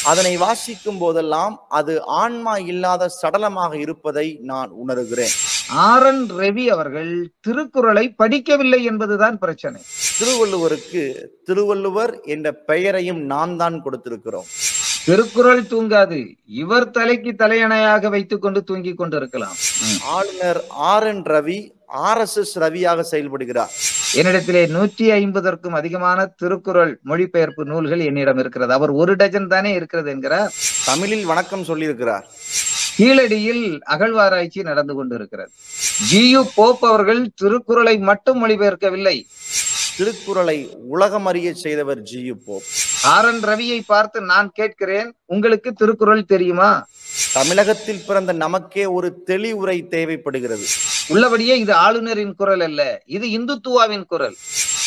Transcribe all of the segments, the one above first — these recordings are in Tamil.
அதனை வாசிக்கும் போதெல்லாம் அது ஆன்மா இல்லாத சடலமாக இருப்பதை நான் உணர்கிறேன் ஆர் என் ரவி அவர்கள் திருக்குறளை படிக்கவில்லை என்பதுதான் பிரச்சனை திருவள்ளுவருக்கு திருவள்ளுவர் என்ற பெயரையும் நாம் தான் கொடுத்திருக்கிறோம் திருக்குறள் தூங்காது இவர் தலைக்கு தலையணையாக வைத்துக் கொண்டு தூங்கிக் கொண்டிருக்கலாம் ம். ஆளுநர் R N Ravi R S S ரவியாக செயல்படுகிறார் என்னிடத்திலே நூற்றி ஐம்பதற்கும் அதிகமான திருக்குறள் மொழிபெயர்ப்பு நூல்கள் என்னிடம் இருக்கிறது அவர் ஒரு டஜன் தானே இருக்கிறது என்கிறார் தமிழில் வணக்கம் சொல்லியிருக்கிறார் கீழடியில் அகழ்வாராய்ச்சி நடந்து கொண்டிருக்கிறது ஜியு போப் அவர்கள் திருக்குறளை மட்டும் மொழிபெயர்க்கவில்லை திருக்குறளை உலகமறிய செய்தவர் ஜியு போப் ஆர் என் ரவியை பார்த்து நான் கேட்கிறேன் உங்களுக்கு திருக்குறள் தெரியுமா தமிழகத்தில் பிறந்த நமக்கே ஒரு தெளிவுரை தேவைப்படுகிறது உள்ளபடியே இது ஆளுநரின் குரல் அல்ல இது இந்துத்துவாவின் குரல்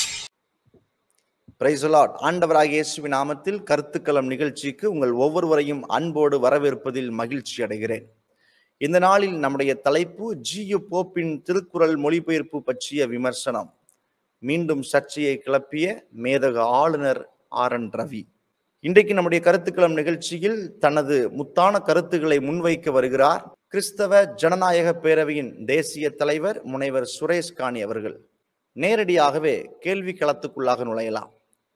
பிரைசலாட் ஆண்டவராகிய இயேசுவின் நாமத்தில் கருத்துக்களம் நிகழ்ச்சிக்கு உங்கள் ஒவ்வொருவரையும் அன்போடு வரவேற்பதில் மகிழ்ச்சி அடைகிறேன் இந்த நாளில் நம்முடைய தலைப்பு ஜியு போப்பின் திருக்குறள் மொழிபெயர்ப்பு பற்றிய விமர்சனம் மீண்டும் சர்ச்சையை கிளப்பிய மேதக ஆளுநர் ஆர் என் ரவி இன்றைக்கு நம்முடைய கருத்துக்களம் நிகழ்ச்சியில் தனது முத்தான கருத்துக்களை முன்வைக்க வருகிறார் கிறிஸ்தவ ஜனநாயக பேரவையின் தேசிய தலைவர் முனைவர் சுரேஷ் காணி அவர்கள் நேரடியாகவே கேள்வி களத்துக்குள்ளாக நுழையலாம்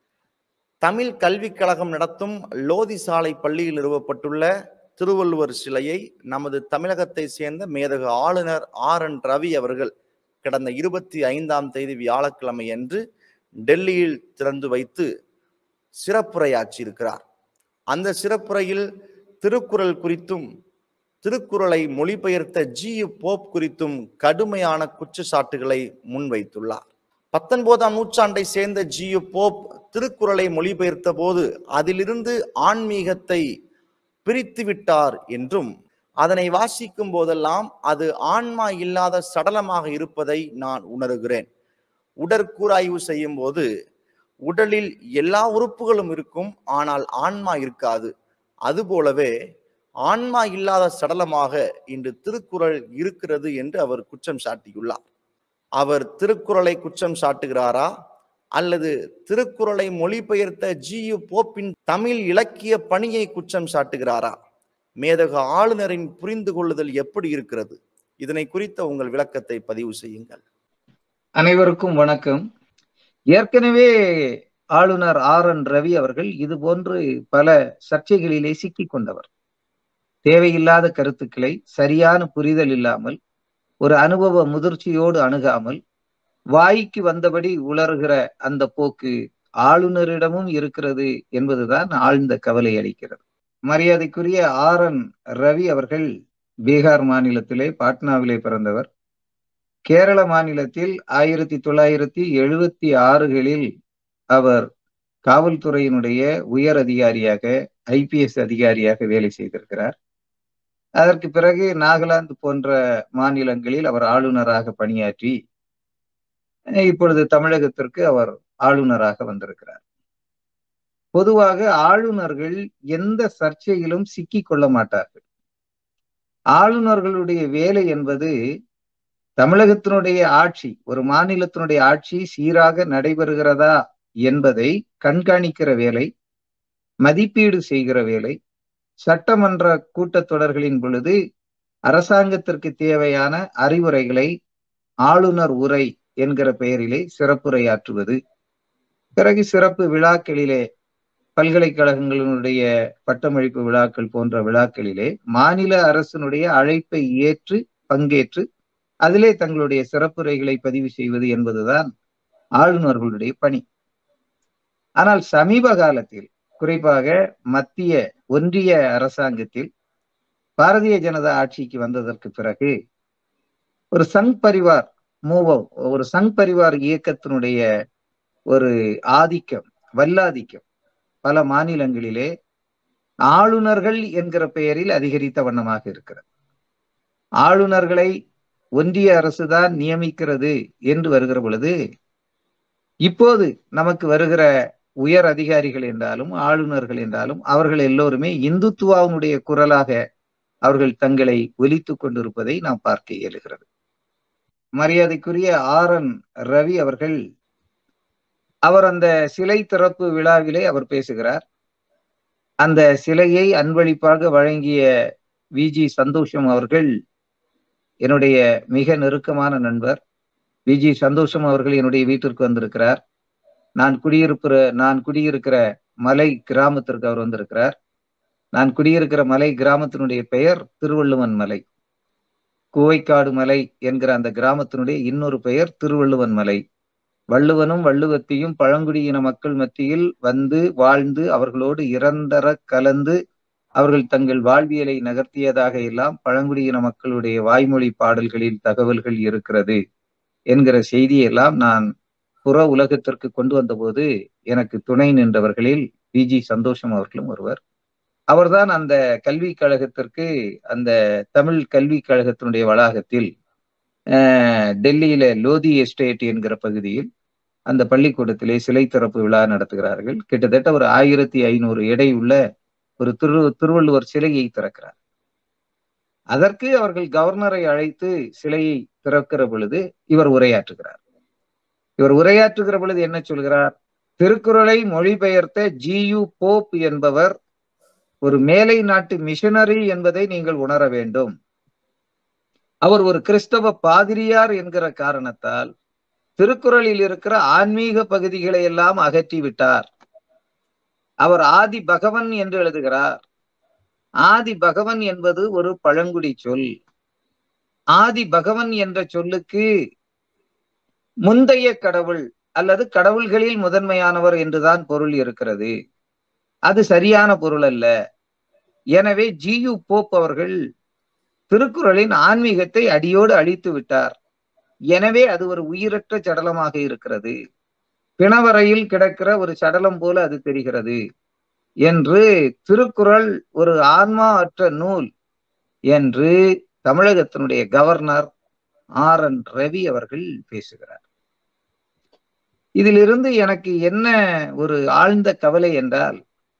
தமிழ் கல்விக் கழகம் நடத்தும் லோதி சாலை பள்ளியில் நிறுவப்பட்டுள்ள திருவள்ளுவர் சிலையை நமது தமிழகத்தை சேர்ந்த மேதகு ஆளுநர் ஆர் என் ரவி அவர்கள் கடந்த இருபத்தி ஐந்தாம் தேதி வியாழக்கிழமை அன்று டெல்லியில் திறந்து வைத்து சிறப்புரையாற்றியிருக்கிறார் அந்த சிறப்புரையில் திருக்குறள் குறித்தும் திருக்குறளை மொழிபெயர்த்த ஜி போப் குறித்தும் கடுமையான குற்றச்சாட்டுகளை முன்வைத்துள்ளார் பத்தொன்பதாம் நூற்றாண்டை சேர்ந்த ஜி போப் திருக்குறளை மொழிபெயர்த்த போது அதிலிருந்து ஆன்மீகத்தை பிரித்து விட்டார் என்றும் அதனை வாசிக்கும் போதெல்லாம் அது ஆன்மா இல்லாத சடலமாக இருப்பதை நான் உணர்கிறேன் உடற்கூராய்வு செய்யும் போது உடலில் எல்லா உறுப்புகளும் இருக்கும் ஆனால் ஆன்மா இருக்காது அதுபோலவே ஆன்மா இல்லாத சடலமாக இன்று திருக்குறள் இருக்கிறது என்று அவர் குற்றம் சாட்டியுள்ளார் அவர் திருக்குறளை குற்றம் சாட்டுகிறாரா அல்லது திருக்குறளை மொழிபெயர்த்த ஜியு போப்பின் தமிழ் இலக்கிய பணியை குற்றம் சாட்டுகிறாரா மேதக ஆளுநரின் புரிந்து கொள்ளுதல் எப்படி இருக்கிறது இதனை குறித்த உங்கள் விளக்கத்தை பதிவு செய்யுங்கள் அனைவருக்கும் வணக்கம் ஏற்கனவே ஆளுநர் ஆர் என் ரவி அவர்கள் இது போன்று பல சர்ச்சைகளிலே சிக்கிக் கொண்டவர் தேவையில்லாத கருத்துக்களை சரியான புரிதல் இல்லாமல் ஒரு அனுபவ முதிர்ச்சியோடு அணுகாமல் வாய்க்கு வந்தபடி உலர்கிற அந்த போக்கு ஆளுநரிடமும் இருக்கிறது என்பதுதான் ஆழ்ந்த கவலை அளிக்கிறது மரியாதைக்குரிய ஆர் என் ரவி அவர்கள் பீகார் மாநிலத்திலே பாட்னாவிலே பிறந்தவர் கேரள மாநிலத்தில் ஆயிரத்தி தொள்ளாயிரத்தி எழுபத்தி ஆறுகளில் அவர் காவல்துறையினுடைய உயர் அதிகாரியாக ஐபிஎஸ் அதிகாரியாக வேலை செய்திருக்கிறார் அதற்கு பிறகு நாகாலாந்து போன்ற மாநிலங்களில் அவர் ஆளுநராக பணியாற்றி இப்பொழுது தமிழகத்திற்கு அவர் ஆளுநராக வந்திருக்கிறார் பொதுவாக ஆளுநர்கள் எந்த சர்ச்சையிலும் சிக்கிக் கொள்ள மாட்டார்கள் ஆளுநர்களுடைய வேலை என்பது தமிழகத்தினுடைய ஆட்சி ஒரு மாநிலத்தினுடைய ஆட்சி சீராக நடைபெறுகிறதா என்பதை கண்காணிக்கிற வேலை மதிப்பீடு செய்கிற வேலை சட்டமன்ற கூட்டத்தொடர்களின் பொழுது அரசாங்கத்திற்கு தேவையான அறிவுரைகளை ஆளுநர் உரை என்கிற பெயரிலே சிறப்புரையாற்றுவது பிறகு சிறப்பு விழாக்களிலே பல்கலைக்கழகங்களினுடைய பட்டமளிப்பு விழாக்கள் போன்ற விழாக்களிலே மாநில அரசினுடைய அழைப்பை ஏற்று பங்கேற்று அதிலே தங்களுடைய சிறப்புரைகளை பதிவு செய்வது என்பதுதான் ஆளுநர்களுடைய பணி ஆனால் சமீப காலத்தில் குறிப்பாக மத்திய ஒன்றிய அரசாங்கத்தில் பாரதிய ஜனதா ஆட்சிக்கு வந்ததற்கு பிறகு ஒரு சங் பரிவார் மூவம் ஒரு சங் பரிவார் இயக்கத்தினுடைய ஒரு ஆதிக்கம் வல்லாதிக்கம் பல மாநிலங்களிலே ஆளுநர்கள் என்கிற பெயரில் அதிகரித்த வண்ணமாக இருக்கிறது ஆளுநர்களை ஒன்றிய அரசுதான் நியமிக்கிறது என்று வருகிற பொழுது இப்போது நமக்கு வருகிற உயர் அதிகாரிகள் என்றாலும் ஆளுநர்கள் என்றாலும் அவர்கள் எல்லோருமே இந்துத்துவாவினுடைய குரலாக அவர்கள் தங்களை ஒலித்துக் கொண்டிருப்பதை நாம் பார்க்க இயலுகிறது மரியாதைக்குரிய ஆர் என் ரவி அவர்கள் அவர் அந்த சிலை திறப்பு விழாவிலே அவர் பேசுகிறார் அந்த சிலையை அன்பளிப்பாக வழங்கிய விஜி சந்தோஷம் அவர்கள் என்னுடைய மிக நெருக்கமான நண்பர் விஜி சந்தோஷம் அவர்கள் என்னுடைய வீட்டிற்கு வந்திருக்கிறார் நான் குடியிருக்கிற நான் குடியிருக்கிற மலை கிராமத்திற்கு அவர் வந்திருக்கிறார் நான் குடியிருக்கிற மலை கிராமத்தினுடைய பெயர் திருவள்ளுவன் மலை கூவைக்காடு மலை என்கிற அந்த கிராமத்தினுடைய இன்னொரு பெயர் திருவள்ளுவன் மலை வள்ளுவனும் வள்ளுவத்தையும் பழங்குடியின மக்கள் மத்தியில் வந்து வாழ்ந்து அவர்களோடு இறந்தர கலந்து அவர்கள் தங்கள் வாழ்வியலை நகர்த்தியதாக எல்லாம் பழங்குடியின மக்களுடைய வாய்மொழி பாடல்களில் தகவல்கள் இருக்கிறது என்கிற செய்தியெல்லாம் நான் புற உலகத்திற்கு கொண்டு வந்தபோது எனக்கு துணை நின்றவர்களில் பிஜி சந்தோஷம் அவர்களும் ஒருவர் அவர்தான் அந்த கல்விக் கழகத்திற்கு அந்த தமிழ் கல்விக் கழகத்தினுடைய வளாகத்தில் டெல்லியில லோதி எஸ்டேட் என்கிற பகுதியில் அந்த பள்ளிக்கூடத்திலே சிலை திறப்பு விழா நடத்துகிறார்கள் கிட்டத்தட்ட ஒரு ஆயிரத்தி ஐநூறு எடை உள்ள ஒரு திரு திருவள்ளுவர் சிலையை திறக்கிறார் அதற்கு அவர்கள் கவர்னரை அழைத்து சிலையை திறக்கிற பொழுது இவர் உரையாற்றுகிறார் இவர் உரையாற்றுகிற பொழுது என்ன சொல்கிறார் திருக்குறளை மொழிபெயர்த்த ஜி யு போப் என்பவர் ஒரு மேலை நாட்டு மிஷனரி என்பதை நீங்கள் உணர வேண்டும் அவர் ஒரு கிறிஸ்தவ பாதிரியார் என்கிற காரணத்தால் திருக்குறளில் இருக்கிற ஆன்மீக பகுதிகளை எல்லாம் அகற்றி விட்டார் அவர் ஆதி பகவன் என்று எழுதுகிறார் ஆதி பகவன் என்பது ஒரு பழங்குடி சொல் ஆதி பகவன் என்ற சொல்லுக்கு முந்தைய கடவுள் அல்லது கடவுள்களில் முதன்மையானவர் என்றுதான் பொருள் இருக்கிறது அது சரியான பொருள் அல்ல எனவே ஜியு போப் அவர்கள் திருக்குறளின் ஆன்மீகத்தை அடியோடு அழித்து விட்டார் எனவே அது ஒரு உயிரற்ற சடலமாக இருக்கிறது பிணவரையில் கிடக்கிற ஒரு சடலம் போல அது தெரிகிறது என்று திருக்குறள் ஒரு ஆன்மா அற்ற நூல் என்று தமிழகத்தினுடைய கவர்னர் ஆர் என் ரவி அவர்கள் பேசுகிறார் இதிலிருந்து எனக்கு என்ன ஒரு ஆழ்ந்த கவலை என்றால்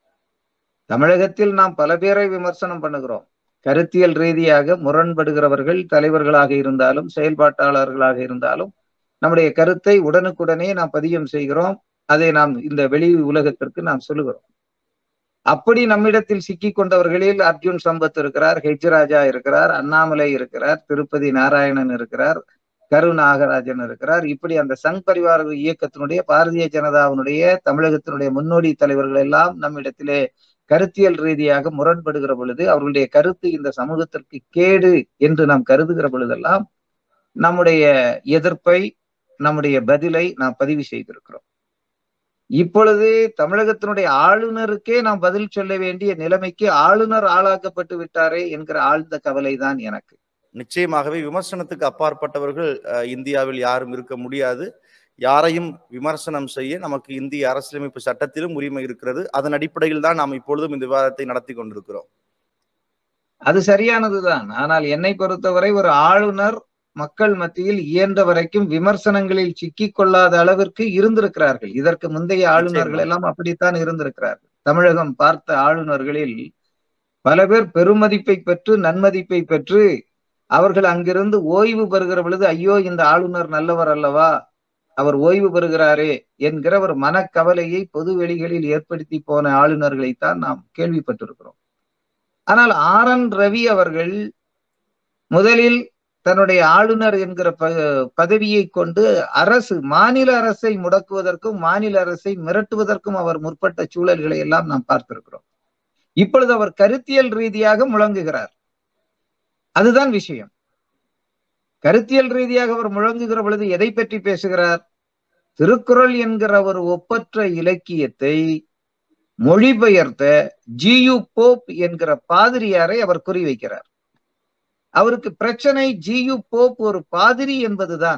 தமிழகத்தில் நாம் பல பேரை விமர்சனம் பண்ணுகிறோம் கருத்தியல் ரீதியாக முரண்படுகிறவர்கள் தலைவர்களாக இருந்தாலும் செயல்பாட்டாளர்களாக இருந்தாலும் நம்முடைய கருத்தை உடனுக்குடனே நாம் பதியம் செய்கிறோம் அதை நாம் இந்த வெளி உலகத்திற்கு நாம் சொல்லுகிறோம் அப்படி நம்மிடத்தில் சிக்கி கொண்டவர்களில் அர்ஜுன் சம்பத் இருக்கிறார் ஹெச் ராஜா இருக்கிறார் அண்ணாமலை இருக்கிறார் திருப்பதி நாராயணன் இருக்கிறார் கரு நாகராஜன் இருக்கிறார் இப்படி அந்த சங் பரிவார இயக்கத்தினுடைய பாரதிய ஜனதாவினுடைய தமிழகத்தினுடைய முன்னோடி தலைவர்கள் எல்லாம் நம்மிடத்திலே கருத்தியல் ரீதியாக முரண்படுகிற பொழுது அவர்களுடைய கருத்து இந்த சமூகத்திற்கு கேடு என்று நாம் கருதுகிற பொழுதெல்லாம் நம்முடைய எதிர்ப்பை நம்முடைய பதிலை நாம் பதிவு செய்திருக்கிறோம் இப்பொழுது தமிழகத்தினுடைய ஆளுநருக்கே நாம் பதில் சொல்ல வேண்டிய நிலைமைக்கு ஆளுநர் ஆளாக்கப்பட்டு விட்டாரே என்கிற ஆழ்ந்த கவலை தான் எனக்கு நிச்சயமாகவே விமர்சனத்துக்கு அப்பாற்பட்டவர்கள் இந்தியாவில் யாரும் இருக்க முடியாது யாரையும் விமர்சனம் செய்ய நமக்கு இந்திய அரசியலமைப்பு சட்டத்திலும் உரிமை இருக்கிறது அதன் அடிப்படையில் தான் நாம் இப்பொழுதும் இந்த விவாதத்தை நடத்தி கொண்டிருக்கிறோம் அது சரியானதுதான் ஆனால் என்னை பொறுத்தவரை ஒரு ஆளுநர் மக்கள் மத்தியில் இயன்ற வரைக்கும் விமர்சனங்களில் சிக்கிக் கொள்ளாத அளவிற்கு இருந்திருக்கிறார்கள் இதற்கு முந்தைய ஆளுநர்கள் எல்லாம் அப்படித்தான் இருந்திருக்கிறார்கள் தமிழகம் பார்த்த ஆளுநர்களில் பல பேர் பெருமதிப்பை பெற்று நன்மதிப்பை பெற்று அவர்கள் அங்கிருந்து ஓய்வு பெறுகிற பொழுது ஐயோ இந்த ஆளுநர் நல்லவர் அல்லவா அவர் ஓய்வு பெறுகிறாரே என்கிற ஒரு மனக்கவலையை பொது வெளிகளில் ஏற்படுத்தி போன ஆளுநர்களைத்தான் நாம் கேள்விப்பட்டிருக்கிறோம் ஆனால் ஆர் என் ரவி அவர்கள் முதலில் தன்னுடைய ஆளுநர் என்கிற ப பதவியை கொண்டு அரசு மாநில அரசை முடக்குவதற்கும் மாநில அரசை மிரட்டுவதற்கும் அவர் முற்பட்ட சூழல்களை எல்லாம் நாம் பார்த்திருக்கிறோம் இப்பொழுது அவர் கருத்தியல் ரீதியாக முழங்குகிறார் அதுதான் விஷயம் கருத்தியல் ரீதியாக அவர் முழங்குகிற பொழுது எதை பற்றி பேசுகிறார் திருக்குறள் என்கிற ஒரு ஒப்பற்ற இலக்கியத்தை மொழிபெயர்த்த ஜியு போப் என்கிற பாதிரியாரை அவர் குறிவைக்கிறார் அவருக்கு பிரச்சனை ஜியு போப் ஒரு பாதிரி என்பதுதான்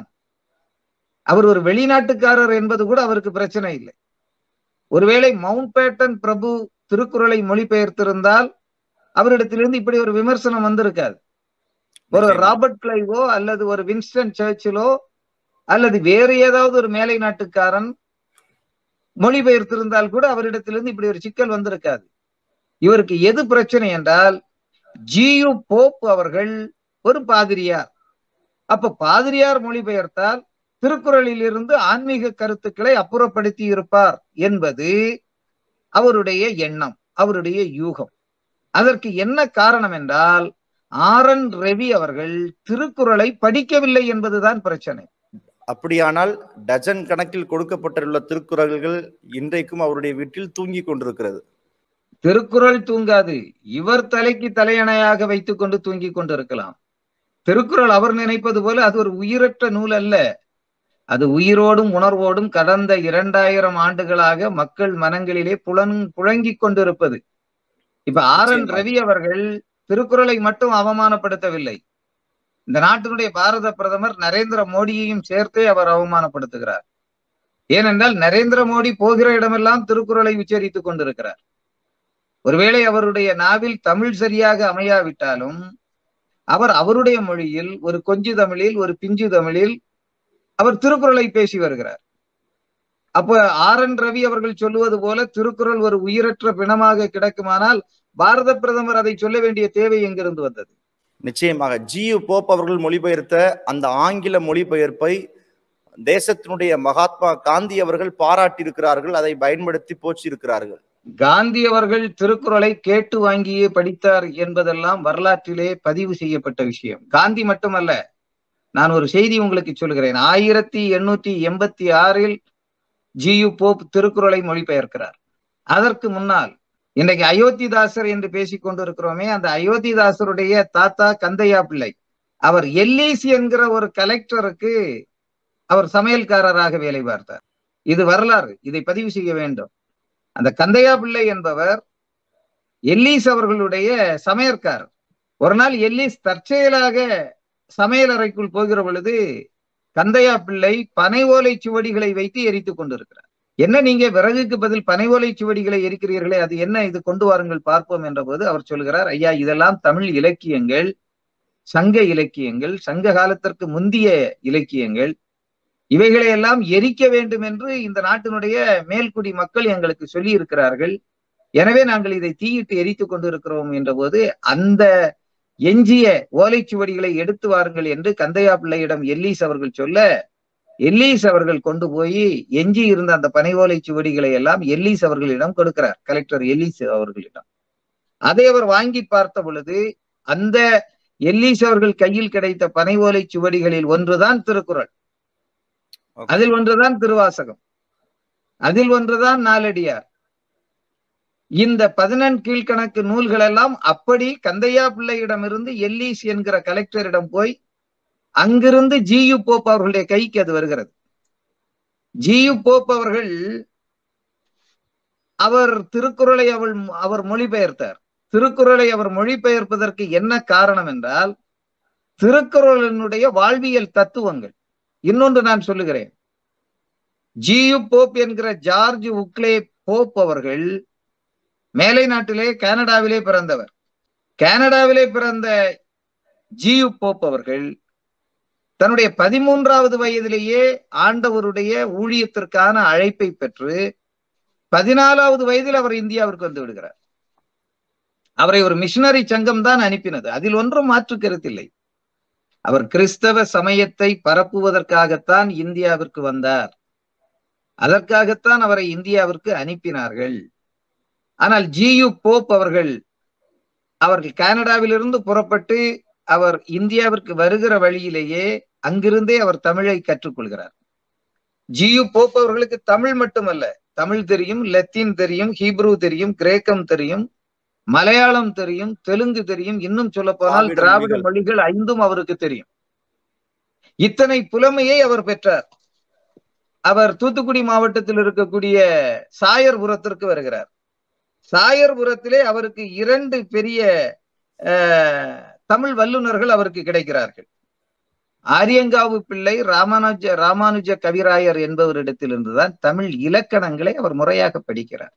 அவர் ஒரு வெளிநாட்டுக்காரர் என்பது கூட அவருக்கு பிரச்சனை இல்லை ஒருவேளை மவுண்ட் பேட்டன் பிரபு திருக்குறளை மொழிபெயர்த்திருந்தால் அவரிடத்திலிருந்து இப்படி ஒரு விமர்சனம் வந்திருக்காது ஒரு ராபர்ட் கிளைவோ அல்லது ஒரு வின்ஸ்டன் சர்ச்சிலோ அல்லது வேறு ஏதாவது ஒரு மேலை நாட்டுக்காரன் மொழிபெயர்த்திருந்தால் கூட அவரிடத்திலிருந்து இப்படி ஒரு சிக்கல் வந்திருக்காது இவருக்கு எது பிரச்சனை என்றால் ஜியு போப் அவர்கள் ஒரு பாதிரியார் அப்ப பாதிரியார் மொழிபெயர்த்தால் திருக்குறளில் இருந்து ஆன்மீக கருத்துக்களை அப்புறப்படுத்தி இருப்பார் என்பது அவருடைய எண்ணம் அவருடைய யூகம் அதற்கு என்ன காரணம் என்றால் ஆர் என் ரவி அவர்கள் திருக்குறளை படிக்கவில்லை என்பதுதான் பிரச்சனை அப்படியானால் டஜன் கணக்கில் கொடுக்கப்பட்டுள்ள திருக்குறள்கள் இன்றைக்கும் அவருடைய வீட்டில் தூங்கிக் கொண்டிருக்கிறது திருக்குறள் தூங்காது இவர் தலைக்கு தலையணையாக வைத்துக் கொண்டு தூங்கிக் கொண்டிருக்கலாம் திருக்குறள் அவர் நினைப்பது போல அது ஒரு உயிரற்ற நூல் அல்ல அது உயிரோடும் உணர்வோடும் கடந்த இரண்டாயிரம் ஆண்டுகளாக மக்கள் மனங்களிலே புலன் புழங்கிக் கொண்டிருப்பது இப்ப ஆர் என் ரவி அவர்கள் திருக்குறளை மட்டும் அவமானப்படுத்தவில்லை இந்த நாட்டினுடைய பாரத பிரதமர் நரேந்திர மோடியையும் சேர்த்தே அவர் அவமானப்படுத்துகிறார் ஏனென்றால் நரேந்திர மோடி போகிற இடமெல்லாம் திருக்குறளை உச்சரித்துக் கொண்டிருக்கிறார் ஒருவேளை அவருடைய நாவில் தமிழ் சரியாக அமையாவிட்டாலும் அவர் அவருடைய மொழியில் ஒரு கொஞ்சு தமிழில் ஒரு பிஞ்சு தமிழில் அவர் திருக்குறளை பேசி வருகிறார் அப்ப ஆர் என் ரவி அவர்கள் சொல்லுவது போல திருக்குறள் ஒரு உயிரற்ற பிணமாக கிடக்குமானால் பாரத பிரதமர் அதை சொல்ல வேண்டிய தேவை எங்கிருந்து வந்தது நிச்சயமாக ஜியு போப் அவர்கள் மொழிபெயர்த்த அந்த ஆங்கில மொழிபெயர்ப்பை தேசத்தினுடைய மகாத்மா காந்தி அவர்கள் பாராட்டியிருக்கிறார்கள் அதை பயன்படுத்தி போச்சிருக்கிறார்கள் காந்தி அவர்கள் திருக்குறளை கேட்டு வாங்கியே படித்தார் என்பதெல்லாம் வரலாற்றிலே பதிவு செய்யப்பட்ட விஷயம் காந்தி மட்டுமல்ல நான் ஒரு செய்தி உங்களுக்கு சொல்கிறேன் ஆயிரத்தி எண்ணூத்தி எண்பத்தி ஆறில் ஜியு போப் திருக்குறளை மொழிபெயர்க்கிறார் அதற்கு முன்னால் இன்றைக்கு அயோத்திதாசர் என்று பேசிக் கொண்டிருக்கிறோமே அந்த அயோத்திதாசருடைய தாத்தா கந்தையா பிள்ளை அவர் எல்லீஸ் என்கிற ஒரு கலெக்டருக்கு அவர் சமையல்காரராக வேலை பார்த்தார் இது வரலாறு இதை பதிவு செய்ய வேண்டும் அந்த கந்தையா பிள்ளை என்பவர் எல்லீஸ் அவர்களுடைய சமையற்காரர் ஒரு நாள் எல்லீஸ் தற்செயலாக சமையல் அறைக்குள் போகிற பொழுது கந்தையா பிள்ளை பனை ஓலை சுவடிகளை வைத்து எரித்துக் கொண்டிருக்கிறார் என்ன நீங்க விறகுக்கு பதில் பனை ஓலை சுவடிகளை எரிக்கிறீர்களே அது என்ன இது கொண்டு வாருங்கள் பார்ப்போம் என்ற போது அவர் சொல்கிறார் ஐயா இதெல்லாம் தமிழ் இலக்கியங்கள் சங்க இலக்கியங்கள் சங்க காலத்திற்கு முந்திய இலக்கியங்கள் இவைகளை எல்லாம் எரிக்க வேண்டும் என்று இந்த நாட்டினுடைய மேல்குடி மக்கள் எங்களுக்கு சொல்லி இருக்கிறார்கள் எனவே நாங்கள் இதை தீயிட்டு எரித்துக் கொண்டிருக்கிறோம் என்ற போது அந்த எஞ்சிய ஓலைச்சுவடிகளை எடுத்து வாருங்கள் என்று கந்தையா பிள்ளையிடம் எல்லீஸ் அவர்கள் சொல்ல எல்லீஸ் அவர்கள் கொண்டு போய் எஞ்சி இருந்த அந்த பனை ஓலை சுவடிகளை எல்லாம் எல்லீஸ் அவர்களிடம் கொடுக்கிறார் கலெக்டர் எல்லீஸ் அவர்களிடம் அதை அவர் வாங்கி பார்த்த பொழுது அந்த எல்லீஸ் அவர்கள் கையில் கிடைத்த பனை ஓலை சுவடிகளில் ஒன்றுதான் திருக்குறள் அதில் ஒன்றுதான் திருவாசகம் அதில் ஒன்றுதான் நாலடியார் இந்த பதினெண் கீழ்கணக்கு நூல்கள் எல்லாம் அப்படி கந்தையா பிள்ளையிடமிருந்து எல்லீஸ் என்கிற கலெக்டரிடம் போய் அங்கிருந்து ஜியு போப் அவர்களுடைய கைக்கு அது வருகிறது ஜியு போப் அவர்கள் அவர் திருக்குறளை அவள் அவர் மொழிபெயர்த்தார் திருக்குறளை அவர் மொழிபெயர்ப்பதற்கு என்ன காரணம் என்றால் திருக்குறளினுடைய வாழ்வியல் தத்துவங்கள் இன்னொன்று நான் சொல்லுகிறேன் ஜியு போப் என்கிற ஜார்ஜ் உக்லே போப் அவர்கள் மேலை நாட்டிலே கனடாவிலே பிறந்தவர் கனடாவிலே பிறந்த ஜியு போப் அவர்கள் தன்னுடைய பதிமூன்றாவது வயதிலேயே ஆண்டவருடைய ஊழியத்திற்கான அழைப்பை பெற்று பதினாலாவது வயதில் அவர் இந்தியாவிற்கு வந்து விடுகிறார் அவரை ஒரு மிஷினரி சங்கம் தான் அனுப்பினது அதில் ஒன்றும் மாற்று கருத்தில்லை அவர் கிறிஸ்தவ சமயத்தை பரப்புவதற்காகத்தான் இந்தியாவிற்கு வந்தார் அதற்காகத்தான் அவரை இந்தியாவிற்கு அனுப்பினார்கள் ஆனால் ஜியு போப் அவர்கள் அவர்கள் கனடாவிலிருந்து புறப்பட்டு அவர் இந்தியாவிற்கு வருகிற வழியிலேயே அங்கிருந்தே அவர் தமிழை கற்றுக்கொள்கிறார் ஜியு போப் அவர்களுக்கு தமிழ் மட்டுமல்ல தமிழ் தெரியும் லத்தீன் தெரியும் ஹீப்ரு தெரியும் கிரேக்கம் தெரியும் மலையாளம் தெரியும் தெலுங்கு தெரியும் இன்னும் சொல்ல போனால் திராவிட திராவிட மொழிகள். மொழிகள் ஐந்தும் அவருக்கு தெரியும் இத்தனை புலமையை அவர் பெற்றார் அவர் தூத்துக்குடி மாவட்டத்தில் இருக்கக்கூடிய சாயர்புரத்திற்கு வருகிறார் சாயர்புரத்திலே அவருக்கு இரண்டு பெரிய அஹ், தமிழ் வல்லுநர்கள் அவருக்கு கிடைக்கிறார்கள் ஆரியங்காவு பிள்ளை ராமானுஜ ராமானுஜ கவிராயர் என்பவரிடத்திலிருந்துதான் தமிழ் இலக்கணங்களை அவர் முறையாக படிக்கிறார்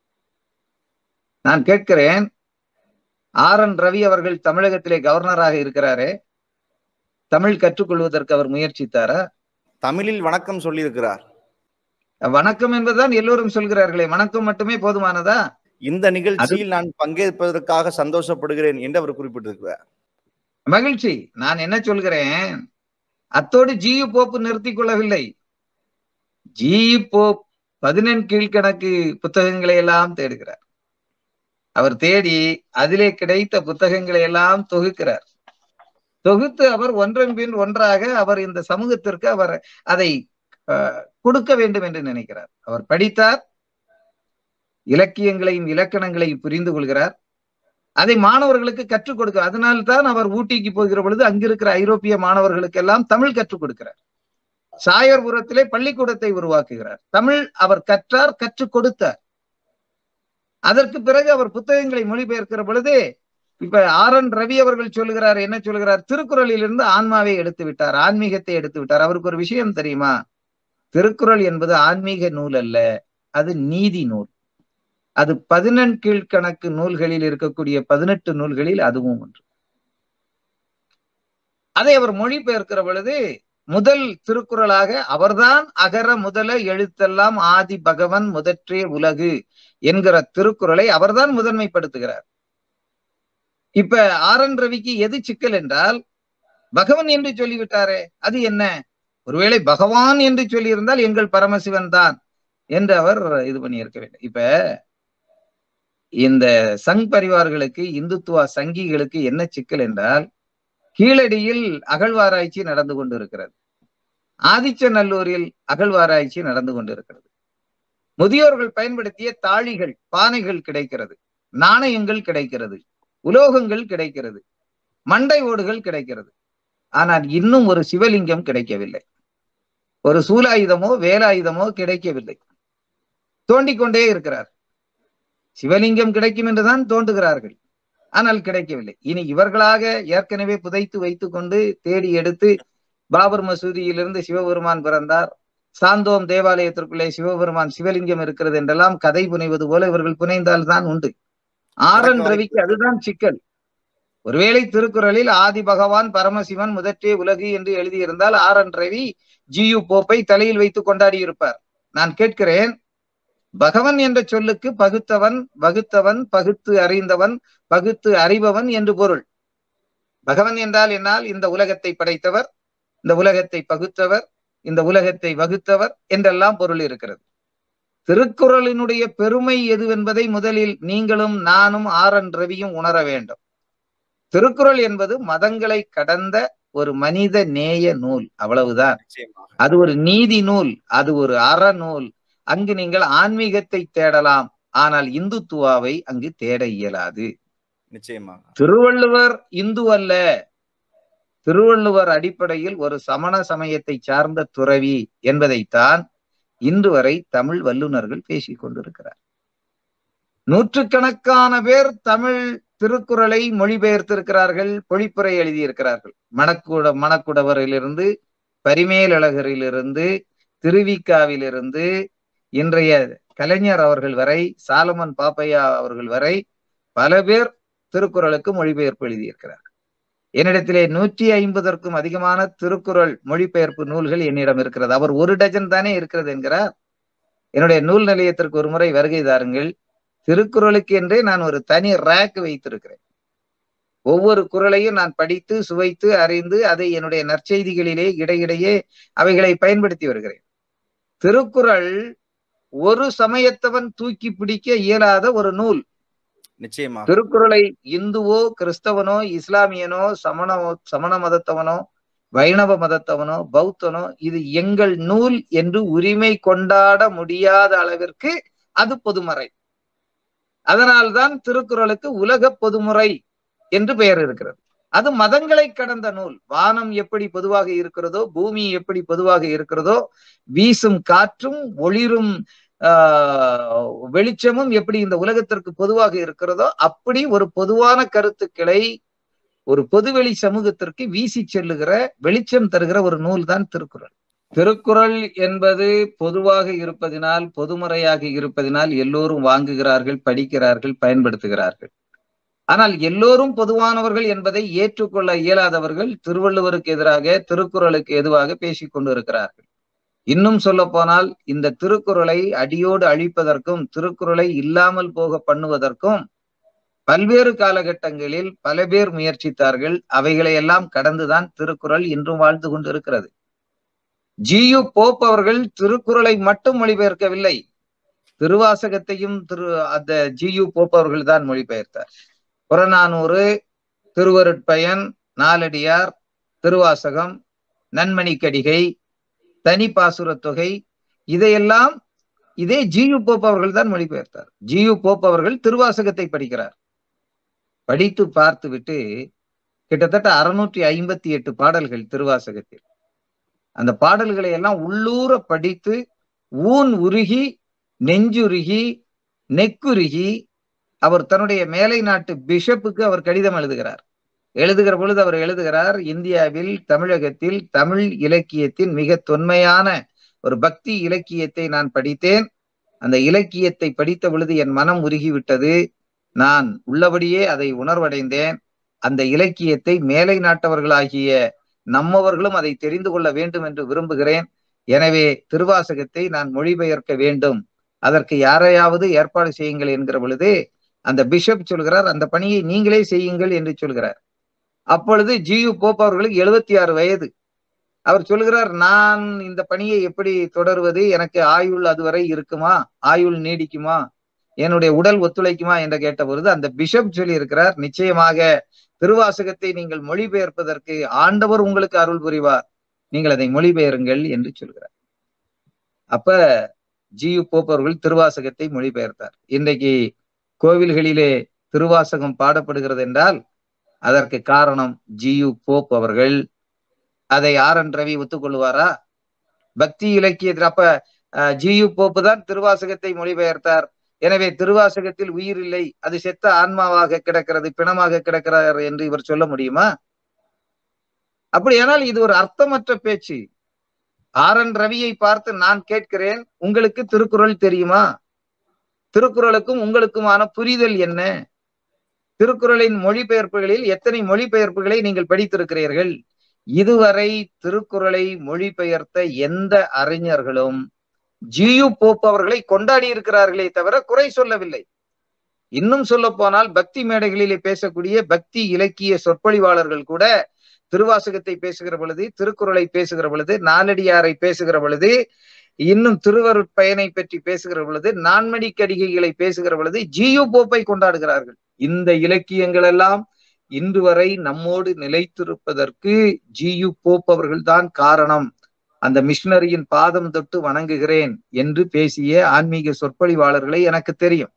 நான் கேட்கிறேன் ஆர் என் ரவி அவர்கள் தமிழகத்திலே கவர்னராக இருக்கிறாரே தமிழ் கற்றுக்கொள்வதற்கு அவர் முயற்சித்தாரா தமிழில் வணக்கம் சொல்லியிருக்கிறார் வணக்கம் என்பதுதான் எல்லோரும் சொல்கிறார்களே வணக்கம் மட்டுமே போதுமானதா இந்த நிகழ்ச்சியில் நான் பங்கேற்பதற்காக சந்தோஷப்படுகிறேன் என்று அவர் குறிப்பிட்டிருக்கிறார் மகிழ்ச்சி நான் என்ன சொல்கிறேன் அத்தோடு ஜியு போப்பு நிறுத்திக் கொள்ளவில்லை ஜியு போப் பதினெண் கீழ்கணக்கு புத்தகங்களை எல்லாம் தேடுகிறார் அவர் தேடி அதிலே கிடைத்த புத்தகங்களை எல்லாம் தொகுக்கிறார் தொகுத்து அவர் ஒன்றன் பின் ஒன்றாக அவர் இந்த சமூகத்திற்கு அவர் அதை கொடுக்க வேண்டும் என்று நினைக்கிறார் அவர் படித்தார் இலக்கியங்களையும் இலக்கணங்களையும் புரிந்து கொள்கிறார் அதை மாணவர்களுக்கு கற்றுக் கொடுக்க அதனால்தான் அவர் ஊட்டிக்கு போகிற பொழுது அங்கிருக்கிற ஐரோப்பிய மாணவர்களுக்கு எல்லாம் தமிழ் கற்றுக் கொடுக்கிறார் சாயர்புரத்திலே பள்ளிக்கூடத்தை உருவாக்குகிறார் தமிழ் அவர் கற்றார் கற்றுக் கொடுத்தார் அதற்கு பிறகு அவர் புத்தகங்களை மொழிபெயர்க்கிற பொழுது இப்ப ஆர் என் ரவி அவர்கள் சொல்லுகிறார் என்ன சொல்லுகிறார் திருக்குறளில் இருந்து ஆன்மாவை எடுத்து விட்டார் ஆன்மீகத்தை எடுத்து விட்டார் அவருக்கு ஒரு விஷயம் தெரியுமா திருக்குறள் என்பது ஆன்மீக நூல் அல்ல அது நீதி நூல் அது பதினெண் கீழ்கணக்கு நூல்களில் இருக்கக்கூடிய பதினெட்டு நூல்களில் அதுவும் ஒன்று அதை அவர் மொழிபெயர்க்கிற பொழுது முதல் திருக்குறளாக அவர்தான் அகர முதல எழுத்தெல்லாம் ஆதி பகவன் முதற்றே உலகு என்கிற திருக்குறளை அவர்தான் முதன்மைப்படுத்துகிறார் இப்ப ஆர் என் ரவிக்கு எது சிக்கல் என்றால் பகவன் என்று சொல்லிவிட்டாரே அது என்ன ஒருவேளை பகவான் என்று சொல்லியிருந்தால் எங்கள் பரமசிவன் தான் என்று அவர் இது பண்ணியிருக்க வேண்டும் இப்ப இந்த சங் பரிவார்களுக்கு இந்துத்துவ சங்கிகளுக்கு என்ன சிக்கல் என்றால் கீழடியில் அகழ்வாராய்ச்சி நடந்து கொண்டு இருக்கிறது ஆதிச்சநல்லூரில் அகழ்வாராய்ச்சி நடந்து கொண்டிருக்கிறது முதியோர்கள் பயன்படுத்திய தாழிகள் பானைகள் கிடைக்கிறது நாணயங்கள் கிடைக்கிறது உலோகங்கள் கிடைக்கிறது மண்டை ஓடுகள் கிடைக்கிறது ஆனால் இன்னும் ஒரு சிவலிங்கம் கிடைக்கவில்லை ஒரு சூலாயுதமோ வேலாயுதமோ கிடைக்கவில்லை தோண்டிக் கொண்டே இருக்கிறார் சிவலிங்கம் கிடைக்கும் என்றுதான் தோண்டுகிறார்கள் ஆனால் கிடைக்கவில்லை இனி இவர்களாக ஏற்கனவே புதைத்து வைத்துக் கொண்டு தேடி எடுத்து பாபர் மசூதியிலிருந்து சிவபெருமான் பிறந்தார் சாந்தோம் தேவாலயத்திற்குள்ளே சிவபெருமான் சிவலிங்கம் இருக்கிறது என்றெல்லாம் கதை புனைவது போல இவர்கள் புனைந்தால் தான் உண்டு ஆர் என் ரவிக்கு அதுதான் சிக்கல் ஒருவேளை திருக்குறளில் ஆதி பகவான் பரமசிவன் முதற்றே உலகு என்று எழுதியிருந்தால் R N Ravi G U தலையில் வைத்து கொண்டாடி இருப்பார் நான் கேட்கிறேன் பகவன் என்ற சொல்லுக்கு பகுத்தவன் வகுத்தவன் பகுத்து அறிந்தவன் பகுத்து அறிபவன் என்று பொருள் பகவன் என்றால் என்னால் இந்த உலகத்தை படைத்தவர் இந்த உலகத்தை பகுத்தவர் இந்த உலகத்தை வகுத்தவர் என்றெல்லாம் பொருள் இருக்கிறது திருக்குறளினுடைய பெருமை எதுவென்பதை முதலில் நீங்களும் நானும் ஆர் என் ரவியும் உணர வேண்டும் திருக்குறள் என்பது மதங்களை கடந்த ஒரு மனித நேய நூல் அவ்வளவுதான் அது ஒரு நீதி நூல் அது ஒரு அறநூல் அங்கு நீங்கள் ஆன்மீகத்தை தேடலாம் ஆனால் இந்துத்துவாவை அங்கு தேட இயலாது நிச்சயமாக திருவள்ளுவர் இந்து அல்ல திருவள்ளுவர் அடிப்படையில் ஒரு சமண சமயத்தை சார்ந்த துறவி என்பதைத்தான் இன்று வரை தமிழ் வல்லுநர்கள் பேசிக் கொண்டிருக்கிறார் நூற்றுக்கணக்கான பேர் தமிழ் திருக்குறளை மொழிபெயர்த்திருக்கிறார்கள் பொழிப்புரை எழுதியிருக்கிறார்கள் மணக்குட மணக்குடவரிலிருந்து பரிமேலழகரிலிருந்து திருவிக்காவிலிருந்து இன்றைய கலைஞர் அவர்கள் வரை சாலமன் பாப்பையா அவர்கள் வரை பல பேர் திருக்குறளுக்கு மொழிபெயர்ப்பு எழுதியிருக்கிறார் என்னிடத்திலே நூற்றி ஐம்பதற்கும் அதிகமான திருக்குறள் மொழிபெயர்ப்பு நூல்கள் என்னிடம் இருக்கிறது அவர் ஒரு டஜன் தானே இருக்கிறது என்கிறார் என்னுடைய நூல் நிலையத்திற்கு ஒரு முறை வருகை தாருங்கள் திருக்குறளுக்கு என்றே நான் ஒரு தனி ரேக் வைத்திருக்கிறேன் ஒவ்வொரு குரலையும் நான் படித்து சுவைத்து அறிந்து அதை என்னுடைய நற்செய்திகளிலே இடையிடையே அவைகளை பயன்படுத்தி வருகிறேன் திருக்குறள் ஒரு சமயத்தவன் தூக்கி பிடிக்க இயலாத ஒரு நூல் நிச்சயமாக திருக்குறளை இந்துவோ கிறிஸ்தவனோ இஸ்லாமியனோ சமணமோ சமண மதத்தவனோ வைணவ மதத்தவனோ பௌத்தனோ இது எங்கள் நூல் என்று உரிமை கொண்டாட முடியாத அளவிற்கு அது பொதுமறை அதனால்தான் திருக்குறளுக்கு உலக பொதுமுறை என்று பெயர் இருக்கிறது அது மதங்களை கடந்த நூல் வானம் எப்படி பொதுவாக இருக்கிறதோ பூமி எப்படி பொதுவாக இருக்கிறதோ வீசும் காற்றும் ஒளிரும் ஆஹ் வெளிச்சமும் எப்படி இந்த உலகத்திற்கு பொதுவாக இருக்கிறதோ அப்படி ஒரு பொதுவான கருத்துக்களை ஒரு பொதுவெளி சமூகத்திற்கு வீசி செல்லுகிற வெளிச்சம் தருகிற ஒரு நூல் தான் திருக்குறள் திருக்குறள் என்பது பொதுவாக இருப்பதினால் பொதுமுறையாக இருப்பதினால் எல்லோரும் வாங்குகிறார்கள் படிக்கிறார்கள் பயன்படுத்துகிறார்கள் ஆனால் எல்லோரும் பொதுவானவர்கள் என்பதை ஏற்றுக்கொள்ள இயலாதவர்கள் திருவள்ளுவருக்கு எதிராக திருக்குறளுக்கு எதுவாக பேசிக் கொண்டிருக்கிறார்கள் இன்னும் சொல்ல போனால் இந்த திருக்குறளை அடியோடு அழிப்பதற்கும் திருக்குறளை இல்லாமல் போக பண்ணுவதற்கும் பல்வேறு காலகட்டங்களில் பல பேர் முயற்சித்தார்கள் அவைகளை எல்லாம் கடந்துதான் திருக்குறள் இன்றும் வாழ்ந்து கொண்டிருக்கிறது ஜியு போப் அவர்கள் திருக்குறளை மட்டும் மொழிபெயர்க்கவில்லை திருவாசகத்தையும் திரு அந்த ஜியு போப் அவர்கள் தான் மொழிபெயர்த்தார் புறநானூறு திருவருட்பயன் நாலடியார் திருவாசகம் நன்மணிக்கடிகை தனி பாசுரத் தொகை இதையெல்லாம் இதே ஜியு போப் அவர்கள் தான் மொழிபெயர்த்தார் ஜியு போப் அவர்கள் திருவாசகத்தை படிக்கிறார் படித்து பார்த்து விட்டு கிட்டத்தட்ட அறுநூற்றி ஐம்பத்தி எட்டு பாடல்கள் திருவாசகத்தில் அந்த பாடல்களை எல்லாம் உள்ளூர படித்து ஊன் உருகி நெஞ்சுருகி நெக்குருகி அவர் தன்னுடைய மேலை நாட்டு பிஷப்புக்கு அவர் கடிதம் எழுதுகிறார் எழுதுகிற பொழுது அவர் எழுதுகிறார் இந்தியாவில் தமிழகத்தில் தமிழ் இலக்கியத்தின் மிக தொன்மையான ஒரு பக்தி இலக்கியத்தை நான் படித்தேன் அந்த இலக்கியத்தை படித்த பொழுது என் மனம் உருகிவிட்டது நான் உள்ளபடியே அதை உணர்வடைந்தேன் அந்த இலக்கியத்தை மேலை நாட்டவர்களாகிய நம்மவர்களும் அதை தெரிந்து கொள்ள வேண்டும் என்று விரும்புகிறேன் எனவே திருவாசகத்தை நான் மொழிபெயர்க்க வேண்டும் அதற்கு யாரையாவது ஏற்பாடு செய்யுங்கள் என்கிற பொழுது அந்த பிஷப் சொல்கிறார் அந்த பணியை நீங்களே செய்யுங்கள் என்று சொல்கிறார் அப்பொழுது ஜியு போப் அவர்களுக்கு எழுபத்தி ஆறு வயது அவர் சொல்கிறார் நான் இந்த பணியை எப்படி தொடர்வது எனக்கு ஆயுள் அதுவரை இருக்குமா ஆயுள் நீடிக்குமா என்னுடைய உடல் ஒத்துழைக்குமா என்று கேட்ட பொழுது அந்த பிஷப் சொல்லி இருக்கிறார் நிச்சயமாக திருவாசகத்தை நீங்கள் மொழிபெயர்ப்பதற்கு ஆண்டவர் உங்களுக்கு அருள் புரிவார் நீங்கள் அதை மொழிபெயருங்கள் என்று சொல்கிறார் அப்ப ஜியு போப் அவர்கள் திருவாசகத்தை மொழிபெயர்த்தார் இன்றைக்கு கோவில்களிலே திருவாசகம் பாடப்படுகிறது என்றால் அதற்கு காரணம் ஜியு போப் அவர்கள் அதை ஆர் என் ரவி ஒத்துக்கொள்வாரா பக்தி இலக்கியத்தில் அப்ப ஜியு போப்பு தான் திருவாசகத்தை மொழிபெயர்த்தார் எனவே திருவாசகத்தில் உயிர் இல்லை அது செத்த ஆன்மாவாக கிடக்கிறது பிணமாக கிடக்கிறார் என்று இவர் சொல்ல முடியுமா அப்படியானால் இது ஒரு அர்த்தமற்ற பேச்சு ஆர் என் ரவியை பார்த்து நான் கேட்கிறேன் உங்களுக்கு திருக்குறள் தெரியுமா திருக்குறளுக்கும் உங்களுக்குமான புரிதல் என்ன திருக்குறளின் மொழிபெயர்ப்புகளில் எத்தனை மொழிபெயர்ப்புகளை நீங்கள் படித்திருக்கிறீர்கள் இதுவரை திருக்குறளை மொழிபெயர்த்த எந்த அறிஞர்களும் ஜியு போப் அவர்களை கொண்டாடி இருக்கிறார்களே தவிர குறை சொல்லவில்லை இன்னும் சொல்ல போனால் பக்தி மேடைகளிலே பேசக்கூடிய பக்தி இலக்கிய சொற்பொழிவாளர்கள் கூட திருவாசகத்தை பேசுகிற பொழுது திருக்குறளை பேசுகிற பொழுது நாலடியாரை பேசுகிற பொழுது இன்னும் திருவருட்பயனை பற்றி பேசுகிற பொழுது நான்மடி கடிகைகளை பேசுகிற பொழுது ஜியு போப்பை கொண்டாடுகிறார்கள் இந்த இலக்கியங்கள் எல்லாம் இன்று வரை நம்மோடு நிலைத்திருப்பதற்கு ஜியு போப் அவர்கள் தான் காரணம் அந்த மிஷினரியின் பாதம் தொட்டு வணங்குகிறேன் என்று பேசிய ஆன்மீக சொற்பொழிவாளர்களை எனக்கு தெரியும்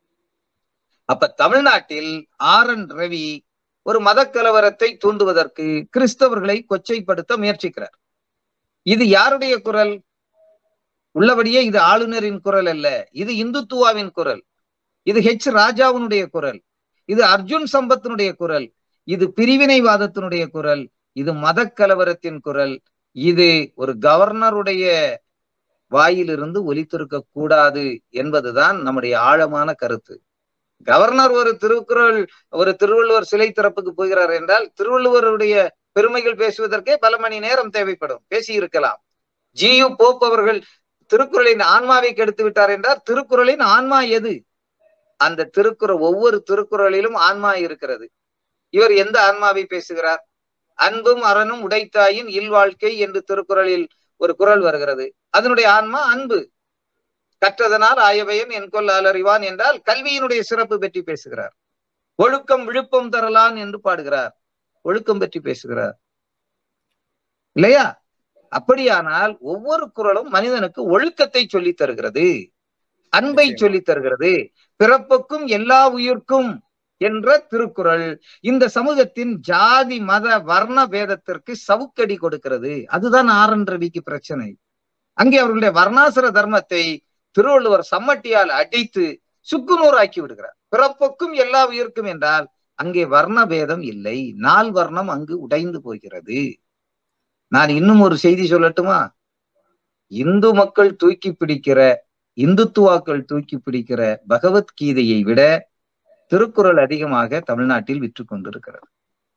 அப்ப தமிழ்நாட்டில் ஆர் என் ரவி ஒரு மத கலவரத்தை தூண்டுவதற்கு கிறிஸ்தவர்களை கொச்சைப்படுத்த முயற்சிக்கிறார் இது யாருடைய குரல் உள்ளபடியே இது ஆளுநரின் குரல் அல்ல இது இந்துத்துவாவின் குரல் இது ஹெச் ராஜாவினுடைய குரல் இது அர்ஜுன் சம்பத்தினுடைய குரல் இது பிரிவினைவாதத்தினுடைய குரல் இது மத கலவரத்தின் குரல் இது ஒரு கவர்னருடைய வாயிலிருந்து ஒலித்திருக்க கூடாது என்பதுதான் நம்முடைய ஆழமான கருத்து கவர்னர் ஒரு திருக்குறள் ஒரு திருவள்ளுவர் சிலை திறப்புக்கு போகிறார் என்றால் திருவள்ளுவருடைய பெருமைகள் பேசுவதற்கே பல மணி நேரம் தேவைப்படும் பேசி இருக்கலாம் ஜியு போப் அவர்கள் திருக்குறளின் ஆன்மாவை கெடுத்து விட்டார் என்றால் திருக்குறளின் ஆன்மா எது அந்த திருக்குறள் ஒவ்வொரு திருக்குறளிலும் ஆன்மா இருக்கிறது இவர் எந்த ஆன்மாவை பேசுகிறார் அன்பும் அறனும் உடைத்தாயின் இல்வாழ்க்கை என்று திருக்குறளில் ஒரு குரல் வருகிறது அதனுடைய ஆன்மா அன்பு கற்றதனால் ஆயவையன் என் கொல் அலறிவான் என்றால் கல்வியினுடைய சிறப்பு பற்றி பேசுகிறார் ஒழுக்கம் விழுப்பம் தரலான் என்று பாடுகிறார் ஒழுக்கம் பற்றி பேசுகிறார் இல்லையா அப்படியானால் ஒவ்வொரு குரலும் மனிதனுக்கு ஒழுக்கத்தை சொல்லி தருகிறது அன்பை சொல்லி தருகிறது பிறப்புக்கும் எல்லா உயிர்க்கும் என்ற திருக்குறள் இந்த சமூகத்தின் ஜாதி மத வர்ண பேதத்திற்கு சவுக்கடி கொடுக்கிறது அதுதான் ஆர் என் ரவிக்கு பிரச்சனை அங்கே அவர்களுடைய வர்ணாசிர தர்மத்தை திருவள்ளுவர் சம்மட்டியால் அடித்து சுக்குநூறாக்கி விடுகிறார் பிறப்புக்கும் எல்லா உயிர்க்கும் என்றால் அங்கே வர்ண பேதம் இல்லை நால் வர்ணம் அங்கு உடைந்து போகிறது நான் இன்னும் ஒரு செய்தி சொல்லட்டுமா இந்து மக்கள் தூக்கி பிடிக்கிற இந்துத்துவாக்கள் தூக்கி பிடிக்கிற பகவத்கீதையை விட திருக்குறள் அதிகமாக தமிழ்நாட்டில் விற்று கொண்டிருக்கிறது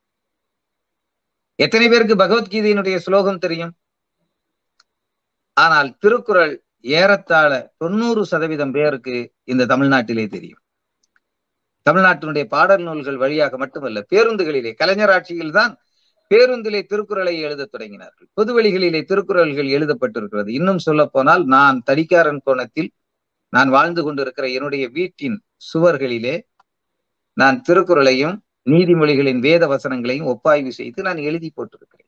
எத்தனை பேருக்கு பகவத்கீதையினுடைய ஸ்லோகம் தெரியும் ஆனால் திருக்குறள் ஏறத்தாழ தொண்ணூறு சதவீதம் பேருக்கு இந்த தமிழ்நாட்டிலே தெரியும் தமிழ்நாட்டினுடைய பாடல் நூல்கள் வழியாக மட்டுமல்ல பேருந்துகளிலே கலைஞர் ஆட்சியில் தான் பேருந்திலே திருக்குறளை எழுத தொடங்கினார்கள் பொதுவெளிகளிலே திருக்குறள்கள் எழுதப்பட்டிருக்கிறது இன்னும் சொல்ல போனால் நான் தடிக்காரன் கோணத்தில் நான் வாழ்ந்து கொண்டிருக்கிற என்னுடைய வீட்டின் சுவர்களிலே நான் திருக்குறளையும் நீதிமொழிகளின் வேத வசனங்களையும் ஒப்பாய்வு செய்து நான் எழுதி போட்டிருக்கிறேன்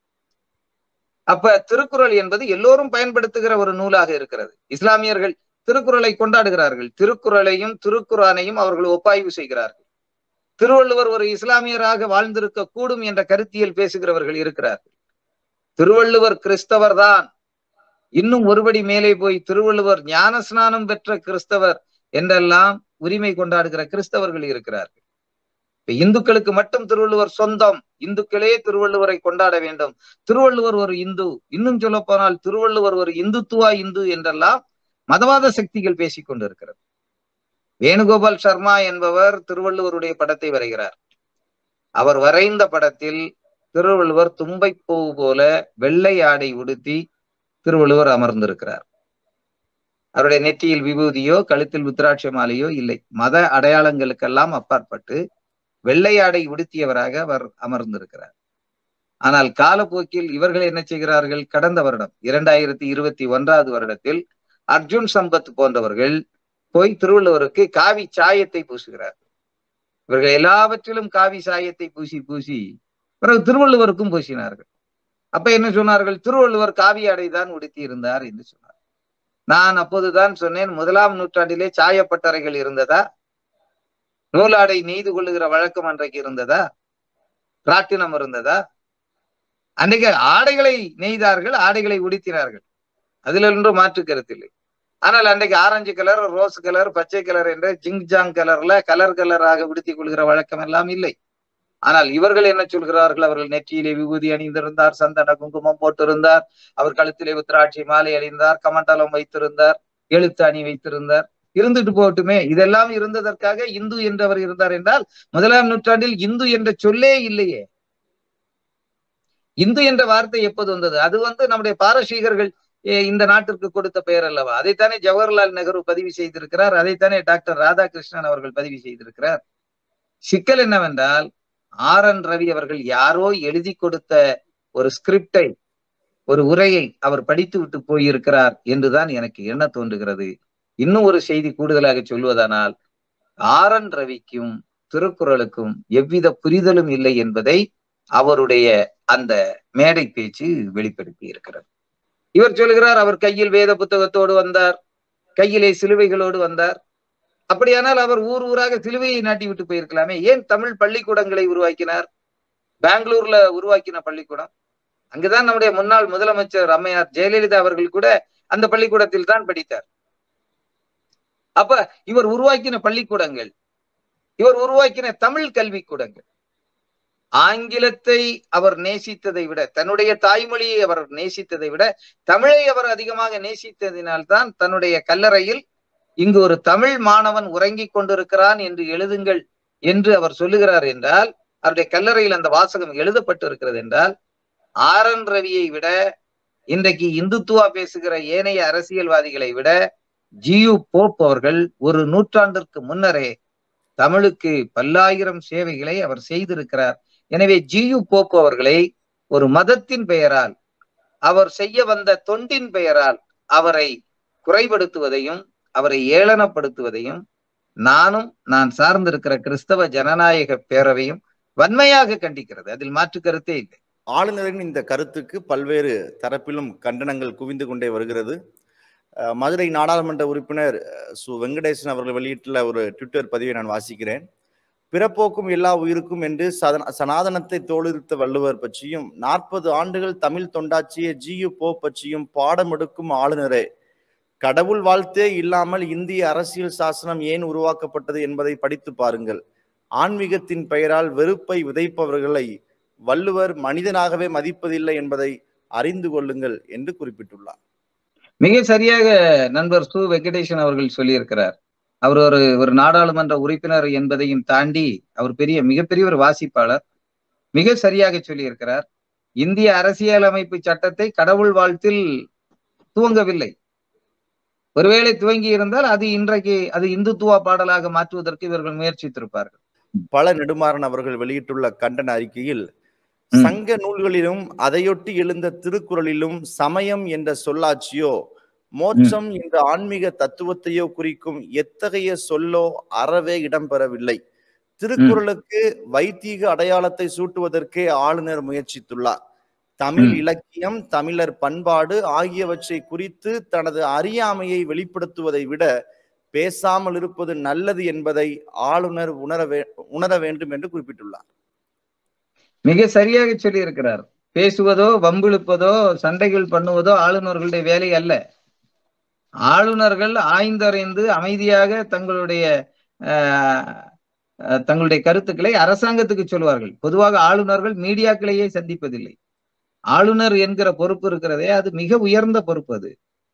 அப்ப திருக்குறள் என்பது எல்லோரும் பயன்படுத்துகிற ஒரு நூலாக இருக்கிறது இஸ்லாமியர்கள் திருக்குறளை கொண்டாடுகிறார்கள் திருக்குறளையும் திருக்குறானையும் அவர்கள் ஒப்பாய்வு செய்கிறார்கள் திருவள்ளுவர் ஒரு இஸ்லாமியராக வாழ்ந்திருக்க கூடும் என்ற கருத்தியல் பேசுகிறவர்கள் இருக்கிறார்கள் திருவள்ளுவர் கிறிஸ்தவர் தான் இன்னும் ஒருபடி மேலே போய் திருவள்ளுவர் ஞான ஸ்நானம் பெற்ற கிறிஸ்தவர் என்றெல்லாம் உரிமை கொண்டாடுகிற கிறிஸ்தவர்கள் இருக்கிறார்கள் இப்ப இந்துக்களுக்கு மட்டும் திருவள்ளுவர் சொந்தம் இந்துக்களே திருவள்ளுவரை கொண்டாட வேண்டும் திருவள்ளுவர் ஒரு இந்து இன்னும் சொல்ல போனால் திருவள்ளுவர் ஒரு இந்துத்துவா இந்து என்றெல்லாம் மதவாத சக்திகள் பேசிக் கொண்டிருக்கிறது வேணுகோபால் சர்மா என்பவர் திருவள்ளுவருடைய படத்தை வரைகிறார் அவர் வரைந்த படத்தில் திருவள்ளுவர் தும்பைப்பூ போல வெள்ளை ஆடை உடுத்தி திருவள்ளுவர் அமர்ந்திருக்கிறார் அவருடைய நெற்றியில் விபூதியோ கழுத்தில் உத்ராட்ச மாலையோ இல்லை மத அடையாளங்களுக்கெல்லாம் அப்பாற்பட்டு வெள்ளை ஆடை உடுத்தியவராக அவர் அமர்ந்திருக்கிறார் ஆனால் காலப்போக்கில் இவர்கள் என்ன செய்கிறார்கள் கடந்த வருடம் இரண்டாயிரத்தி இருபத்தி ஒன்றாவது வருடத்தில் அர்ஜுன் சம்பத் போன்றவர்கள் போய் திருவள்ளுவருக்கு காவி சாயத்தை பூசுகிறார்கள் இவர்கள் எல்லாவற்றிலும் காவி சாயத்தை பூசி பூசி பிறகு திருவள்ளுவருக்கும் பூசினார்கள் அப்ப என்ன சொன்னார்கள் திருவள்ளுவர் காவி ஆடை தான் உடுத்தி இருந்தார் என்று சொன்னார் நான் அப்போதுதான் சொன்னேன் முதலாம் நூற்றாண்டிலே சாயப்பட்டறைகள் இருந்ததா நூலாடை நெய்து கொள்ளுகிற வழக்கம் அன்றைக்கு இருந்ததா ராட்டினம் இருந்ததா அன்றைக்கு ஆடைகளை நெய்தார்கள் ஆடைகளை உடுத்தினார்கள் அதில் ஒன்றும் மாற்று கருத்தில்லை ஆனால் அன்றைக்கு ஆரஞ்சு கலர் ரோஸ் கலர் பச்சை கலர் என்ற ஜிங் ஜாங் கலர்ல கலர் கலராக உடுத்திக் கொள்கிற வழக்கம் எல்லாம் இல்லை ஆனால் இவர்கள் என்ன சொல்கிறார்கள் அவர்கள் நெற்றியிலே விபூதி அணிந்திருந்தார் சந்தன குங்குமம் போட்டிருந்தார் அவர் கழுத்திலே உத்திராட்சி மாலை அணிந்தார் கமண்டலம் வைத்திருந்தார் எழுத்து அணி வைத்திருந்தார் இருந்துட்டு போகட்டுமே இதெல்லாம் இருந்ததற்காக இந்து என்றவர் இருந்தார் என்றால் முதலாம் நூற்றாண்டில் இந்து என்ற சொல்லே இல்லையே இந்து என்ற வார்த்தை எப்போது வந்தது அது வந்து நம்முடைய பாரசீகர்கள் இந்த நாட்டிற்கு கொடுத்த பெயர் அல்லவா அதைத்தானே ஜவஹர்லால் நேரு பதிவு செய்திருக்கிறார் அதைத்தானே டாக்டர் ராதாகிருஷ்ணன் அவர்கள் பதிவு செய்திருக்கிறார் சிக்கல் என்னவென்றால் ஆர் என் ரவி அவர்கள் யாரோ எழுதி கொடுத்த ஒரு ஸ்கிரிப்டை ஒரு உரையை அவர் படித்து விட்டு போயிருக்கிறார் என்றுதான் எனக்கு எண்ண தோன்றுகிறது இன்னும் ஒரு செய்தி கூடுதலாக சொல்வதானால் ஆர் என் ரவிக்கும் திருக்குறளுக்கும் எவ்வித புரிதலும் இல்லை என்பதை அவருடைய அந்த மேடை பேச்சு வெளிப்படுத்தி இருக்கிறது இவர் சொல்கிறார் அவர் கையில் வேத புத்தகத்தோடு வந்தார் கையிலே சிலுவைகளோடு வந்தார் அப்படியானால் அவர் ஊர் ஊராக சிலுவையை நாட்டி விட்டு போயிருக்கலாமே ஏன் தமிழ் பள்ளிக்கூடங்களை உருவாக்கினார் பெங்களூர்ல உருவாக்கின பள்ளிக்கூடம் அங்குதான் நம்முடைய முன்னாள் முதலமைச்சர் அம்மையார் ஜெயலலிதா அவர்கள் கூட அந்த பள்ளிக்கூடத்தில் தான் படித்தார் அப்ப இவர் உருவாக்கின பள்ளிக்கூடங்கள் இவர் உருவாக்கின தமிழ் கல்விக்கூடங்கள் ஆங்கிலத்தை அவர் நேசித்ததை விட தன்னுடைய தாய்மொழியை அவர் நேசித்ததை விட தமிழை அவர் அதிகமாக நேசித்ததினால்தான் தன்னுடைய கல்லறையில் இங்கு ஒரு தமிழ் மாணவன் உறங்கிக் கொண்டிருக்கிறான் என்று எழுதுங்கள் என்று அவர் சொல்லுகிறார் என்றால் அவருடைய கல்லறையில் அந்த வாசகம் எழுதப்பட்டு இருக்கிறது என்றால் ஆர் என் ரவியை விட இன்றைக்கு இந்துத்துவா பேசுகிற ஏனைய அரசியல்வாதிகளை விட ஜியு போப் அவர்கள் ஒரு நூற்றாண்டிற்கு முன்னரே தமிழுக்கு பல்லாயிரம் சேவைகளை அவர் செய்திருக்கிறார் எனவே ஜியு போப் அவர்களை ஒரு மதத்தின் பெயரால் அவர் செய்ய வந்த தொண்டின் பெயரால் அவரை குறைபடுத்துவதையும் அவரை ஏளனப்படுத்துவதையும் நானும் நான் சார்ந்திருக்கிற கிறிஸ்தவ ஜனநாயக பேரவையும் வன்மையாக கண்டிக்கிறது அதில் மாற்று கருத்தே இல்லை ஆளுநரின் இந்த கருத்துக்கு பல்வேறு தரப்பிலும் கண்டனங்கள் குவிந்து கொண்டே வருகிறது மதுரை நாடாளுமன்ற உறுப்பினர் சு வெங்கடேசன் அவர்கள் வெளியிட்டுள்ள ஒரு ட்விட்டர் பதிவை நான் வாசிக்கிறேன் பிறப்போக்கும் எல்லா உயிருக்கும் என்று சதன சனாதனத்தை தோலுரித்த வள்ளுவர் பற்றியும் நாற்பது ஆண்டுகள் தமிழ் தொண்டாற்றிய ஜியு போ பற்றியும் பாடம் எடுக்கும் ஆளுநரே கடவுள் வாழ்த்தே இல்லாமல் இந்திய அரசியல் சாசனம் ஏன் உருவாக்கப்பட்டது என்பதை படித்து பாருங்கள் ஆன்மீகத்தின் பெயரால் வெறுப்பை விதைப்பவர்களை வள்ளுவர் மனிதனாகவே மதிப்பதில்லை என்பதை அறிந்து கொள்ளுங்கள் என்று குறிப்பிட்டுள்ளார் மிக சரியாக நண்பர் சு வெங்கடேசன் அவர்கள் சொல்லியிருக்கிறார் அவர் ஒரு ஒரு நாடாளுமன்ற உறுப்பினர் என்பதையும் தாண்டி அவர் பெரிய மிகப்பெரிய ஒரு வாசிப்பாளர் மிக சரியாக சொல்லியிருக்கிறார் இந்திய அரசியலமைப்பு சட்டத்தை கடவுள் வாழ்த்தில் துவங்கவில்லை ஒருவேளை துவங்கி இருந்தால் அது இன்றைக்கு அது இந்துத்துவா பாடலாக மாற்றுவதற்கு இவர்கள் முயற்சித்திருப்பார்கள் பல நெடுமாறன் அவர்கள் வெளியிட்டுள்ள கண்டன அறிக்கையில் சங்க நூல்களிலும் அதையொட்டி எழுந்த திருக்குறளிலும் சமயம் என்ற சொல்லாட்சியோ மோட்சம் என்ற ஆன்மீக தத்துவத்தையோ குறிக்கும் எத்தகைய சொல்லோ அறவே இடம்பெறவில்லை திருக்குறளுக்கு வைத்தீக அடையாளத்தை சூட்டுவதற்கே ஆளுநர் முயற்சித்துள்ளார் தமிழ் ம். இலக்கியம் தமிழர் பண்பாடு ஆகியவற்றை குறித்து தனது அறியாமையை வெளிப்படுத்துவதை விட பேசாமல் இருப்பது நல்லது என்பதை ஆளுநர் உணர வே உணர வேண்டும் என்று குறிப்பிட்டுள்ளார் மிக சரியாக சொல்லி இருக்கிறார் பேசுவதோ வம்பிழுப்பதோ சண்டைகள் பண்ணுவதோ ஆளுநர்களுடைய வேலை அல்ல ஆளுநர்கள் ஆய்ந்தறிந்து அமைதியாக தங்களுடைய ஆஹ், அஹ், தங்களுடைய கருத்துக்களை அரசாங்கத்துக்கு சொல்வார்கள் பொதுவாக ஆளுநர்கள் மீடியாக்களையே சந்திப்பதில்லை ஆளுநர் என்கிற பொறுப்பு இருக்கிறதே அது மிக உயர்ந்த பொறுப்பு அது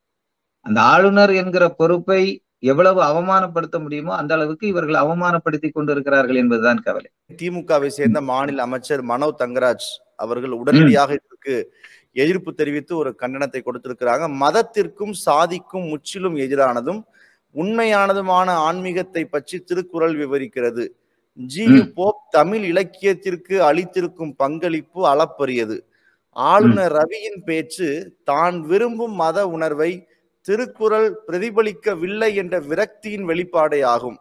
அந்த ஆளுநர் என்கிற பொறுப்பை எவ்வளவு அவமானப்படுத்த முடியுமோ அந்த அளவுக்கு இவர்கள் அவமானப்படுத்தி கொண்டிருக்கிறார்கள் என்பதுதான் கவலை திமுகவை சேர்ந்த மாநில அமைச்சர் மனோ தங்கராஜ் அவர்கள் உடனடியாக இதற்கு எதிர்ப்பு தெரிவித்து ஒரு கண்டனத்தை கொடுத்திருக்கிறாங்க மதத்திற்கும் சாதிக்கும் முற்றிலும் எதிரானதும் உண்மையானதுமான ஆன்மீகத்தை பற்றி திருக்குறள் விவரிக்கிறது ஜி ம். போப் தமிழ் இலக்கியத்திற்கு அளித்திருக்கும் பங்களிப்பு அளப்பரியது ஆளுநர் ரவியின் பேச்சு தான் விரும்பும் மத உணர்வை திருக்குறள் பிரதிபலிக்கவில்லை என்ற விரக்தியின் வெளிப்பாடே ஆகும்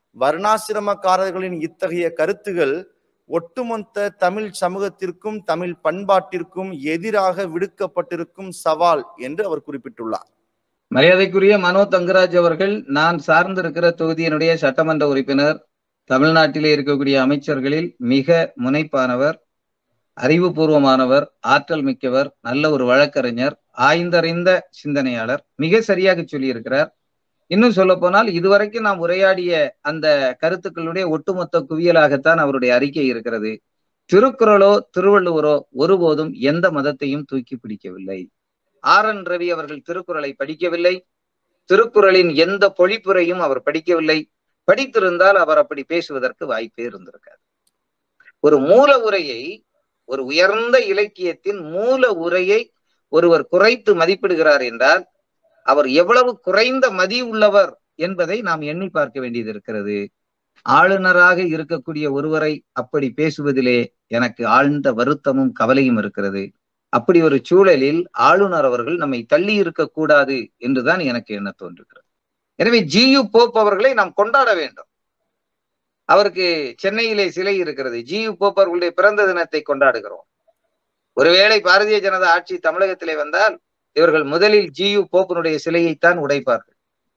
வர்ணாசிரமக்காரர்களின் இத்தகைய கருத்துகள் ஒட்டுமொத்த தமிழ் சமூகத்திற்கும் தமிழ் பண்பாட்டிற்கும் எதிராக விடுக்கப்பட்டிருக்கும் சவால் என்று அவர் குறிப்பிட்டுள்ளார் மரியாதைக்குரிய மனோ தங்கராஜ் அவர்கள் நான் சார்ந்திருக்கிற தொகுதியினுடைய சட்டமன்ற உறுப்பினர் தமிழ்நாட்டிலே இருக்கக்கூடிய அமைச்சர்களில் மிக முனைப்பானவர் அறிவுபூர்வமானவர் ஆற்றல் மிக்கவர் நல்ல ஒரு வழக்கறிஞர் ஆய்ந்தறிந்த சிந்தனையாளர் மிக சரியாக சொல்லியிருக்கிறார் இன்னும் சொல்ல போனால் இதுவரைக்கும் நாம் உரையாடிய அந்த கருத்துக்களுடைய ஒட்டுமொத்த குவியலாகத்தான் அவருடைய அறிக்கை இருக்கிறது திருக்குறளோ திருவள்ளுவரோ ஒருபோதும் எந்த மதத்தையும் தூக்கி பிடிக்கவில்லை ஆர் என் ரவி அவர்கள் திருக்குறளை படிக்கவில்லை திருக்குறளின் எந்த பொழிப்புரையும் அவர் படிக்கவில்லை படித்திருந்தால் அவர் அப்படி பேசுவதற்கு வாய்ப்பே இருந்திருக்காது ஒரு மூல உரையை ஒரு உயர்ந்த இலக்கியத்தின் மூல உரையை ஒருவர் குறைத்து மதிப்பிடுகிறார் என்றால் அவர் எவ்வளவு குறைந்த மதி உள்ளவர் என்பதை நாம் எண்ணி பார்க்க வேண்டியது இருக்கிறது ஆளுநராக இருக்கக்கூடிய ஒருவரை அப்படி பேசுவதிலே எனக்கு ஆழ்ந்த வருத்தமும் கவலையும் இருக்கிறது அப்படி ஒரு சூழலில் ஆளுநர் அவர்கள் நம்மை தள்ளி இருக்கக்கூடாது என்றுதான் எனக்கு எண்ண தோன்றுகிறது எனவே ஜியு போப் அவர்களை நாம் கொண்டாட வேண்டும் அவருக்கு சென்னையிலே சிலை இருக்கிறது ஜியு போப் அவர்களுடைய பிறந்த தினத்தை கொண்டாடுகிறோம் ஒருவேளை பாரதிய ஜனதா ஆட்சி தமிழகத்திலே வந்தால் இவர்கள் முதலில் ஜியு போப்பினுடைய சிலையைத்தான் உடைப்பார்கள்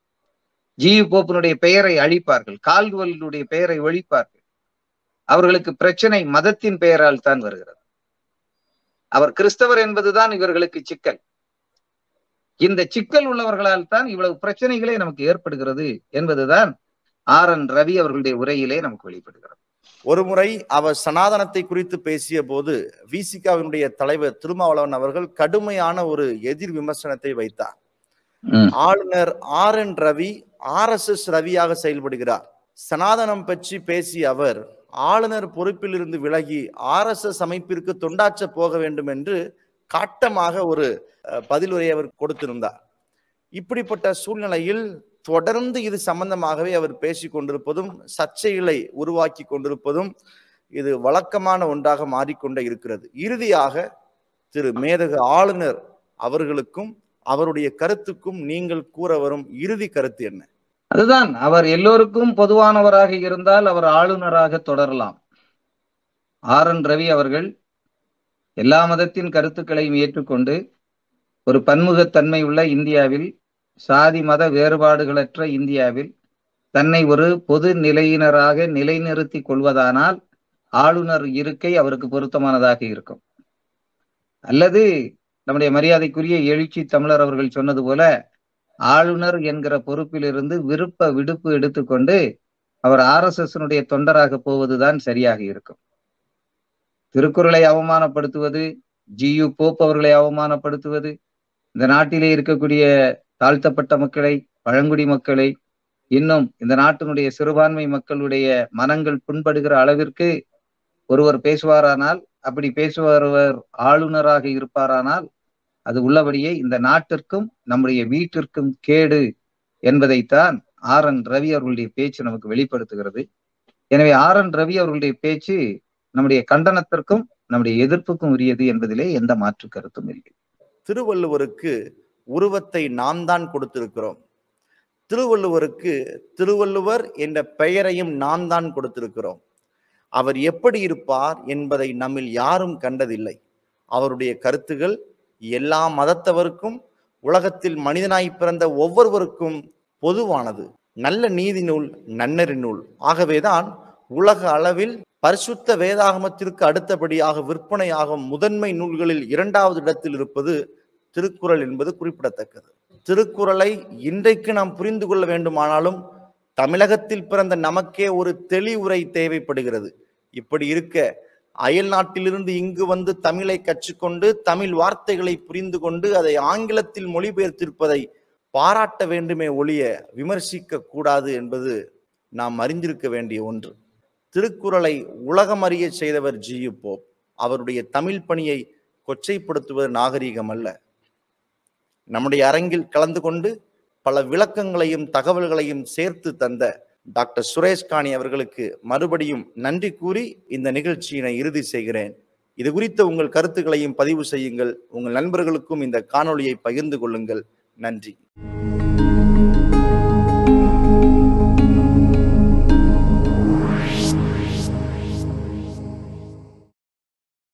ஜியு போப்பினுடைய பெயரை அழிப்பார்கள் கால்வலுடைய பெயரை ஒழிப்பார்கள் அவர்களுக்கு பிரச்சனை மதத்தின் பெயரால் தான் வருகிறது அவர் கிறிஸ்தவர் என்பதுதான் இவர்களுக்கு சிக்கல் இந்த சிக்கல் உள்ளவர்களால் தான் இவ்வளவு பிரச்சனைகளே நமக்கு ஏற்படுகிறது என்பதுதான் ஆர் என் ரவி அவர்களுடைய உரையிலே நமக்கு வெளிப்படுகிறது ஒருமுறை அவர் சனாதனத்தை குறித்து பேசிய போது விசிகாவினுடைய தலைவர் திருமாவளவன் அவர்கள் கடுமையான ஒரு எதிர் விமர்சனத்தை வைத்தார் ம். ஆளுநர் R N Ravi R S S ரவியாக செயல்படுகிறார் சனாதனம் பற்றி பேசிய அவர் ஆளுநர் பொறுப்பில் இருந்து விலகி ஆர் எஸ் எஸ் அமைப்பிற்கு தொண்டாற்ற போக வேண்டும் என்று காட்டமாக ஒரு அஹ், பதிலுரை அவர் கொடுத்திருந்தார் இப்படிப்பட்ட சூழ்நிலையில் தொடர்ந்து இது சம்பந்தமாகவே அவர் பேசிக் கொண்டிருப்பதும் சர்ச்சைகளை உருவாக்கி கொண்டிருப்பதும் இது வழக்கமான ஒன்றாக மாறிக்கொண்டே இருக்கிறது இறுதியாக திரு மேதகு ஆளுநர் அவர்களுக்கும் அவருடைய கருத்துக்கும் நீங்கள் கூற வரும் இறுதி கருத்து என்ன அதுதான் அவர் எல்லோருக்கும் பொதுவானவராக இருந்தால் அவர் ஆளுநராக தொடரலாம் ஆர் என் ரவி அவர்கள் எல்லா மதத்தின் கருத்துக்களையும் ஏற்றுக்கொண்டு ஒரு பன்முகத்தன்மை உள்ள இந்தியாவில் சாதி மத வேறுபாடுகளற்ற இந்தியாவில் தன்னை ஒரு பொது நிலையினராக நிலைநிறுத்தி கொள்வதானால் ஆளுநர் இருக்கை அவருக்கு பொருத்தமானதாக இருக்கும் அல்லது நம்முடைய மரியாதைக்குரிய எழுச்சி தமிழர் அவர்கள் சொன்னது போல ஆளுநர் என்கிற பொறுப்பிலிருந்து விருப்ப விடுப்பு எடுத்துக்கொண்டு அவர் ஆர் எஸ் எஸ் தொண்டராக போவதுதான் சரியாக இருக்கும் திருக்குறளை அவமானப்படுத்துவது ஜியு போப் அவர்களை அவமானப்படுத்துவது இந்த நாட்டிலே இருக்கக்கூடிய தாழ்த்தப்பட்ட மக்களை பழங்குடி மக்களை இன்னும் இந்த நாட்டினுடைய சிறுபான்மை மக்களுடைய மனங்கள் புண்படுகிற அளவிற்கு ஒருவர் பேசுவாரானால் அப்படி பேசுபவர் ஆளுநராக இருப்பாரானால் அது உள்ளபடியே இந்த நாட்டிற்கும் நம்முடைய வீட்டிற்கும் கேடு என்பதைத்தான் ஆர் என் ரவி அவர்களுடைய பேச்சு நமக்கு வெளிப்படுத்துகிறது எனவே ஆர் என் ரவி அவர்களுடைய பேச்சு நம்முடைய கண்டனத்திற்கும் நம்முடைய எதிர்ப்புக்கும் உரியது என்பதிலே எந்த மாற்று கருத்தும் இல்லை திருவள்ளுவருக்கு உருவத்தை நாம் தான் கொடுத்திருக்கிறோம் திருவள்ளுவருக்கு திருவள்ளுவர் என்ற பெயரையும் நாம் தான் கொடுத்திருக்கிறோம் அவர் எப்படி இருப்பார் என்பதை நம்மில் யாரும் கண்டதில்லை அவருடைய கருத்துகள் எல்லா மதத்தவருக்கும் உலகத்தில் மனிதனாய் பிறந்த ஒவ்வொருவருக்கும் பொதுவானது நல்ல நீதி நூல் நன்னறி நூல் ஆகவேதான் உலக அளவில் பரிசுத்த வேதாகமத்திற்கு அடுத்தபடியாக விற்பனையாகும் முதன்மை நூல்களில் இரண்டாவது இடத்தில் இருப்பது திருக்குறள் என்பது குறிப்பிடத்தக்கது திருக்குறளை இன்றைக்கு நாம் புரிந்து கொள்ள வேண்டுமானாலும் தமிழகத்தில் பிறந்த நமக்கே ஒரு தெளிவுரை தேவைப்படுகிறது இப்படி இருக்க அயல் நாட்டிலிருந்து இங்கு வந்து தமிழை கற்றுக்கொண்டு தமிழ் வார்த்தைகளை புரிந்து கொண்டு அதை ஆங்கிலத்தில் மொழிபெயர்த்திருப்பதை பாராட்ட வேண்டுமே ஒழிய விமர்சிக்க கூடாது என்பது நாம் அறிந்திருக்க வேண்டிய ஒன்று திருக்குறளை உலகம் அறிய செய்தவர் ஜியு போப் அவருடைய தமிழ் பணியை கொச்சைப்படுத்துவது நாகரீகம் அல்ல நம்முடைய அரங்கில் கலந்து கொண்டு பல விளக்கங்களையும் தகவல்களையும் சேர்த்து தந்த டாக்டர் சுரேஷ் காணி அவர்களுக்கு மறுபடியும் நன்றி கூறி இந்த நிகழ்ச்சியினை இறுதி செய்கிறேன் இது குறித்த உங்கள் கருத்துக்களையும் பதிவு செய்யுங்கள் உங்கள் நண்பர்களுக்கும் இந்த காணொளியை பகிர்ந்து கொள்ளுங்கள் நன்றி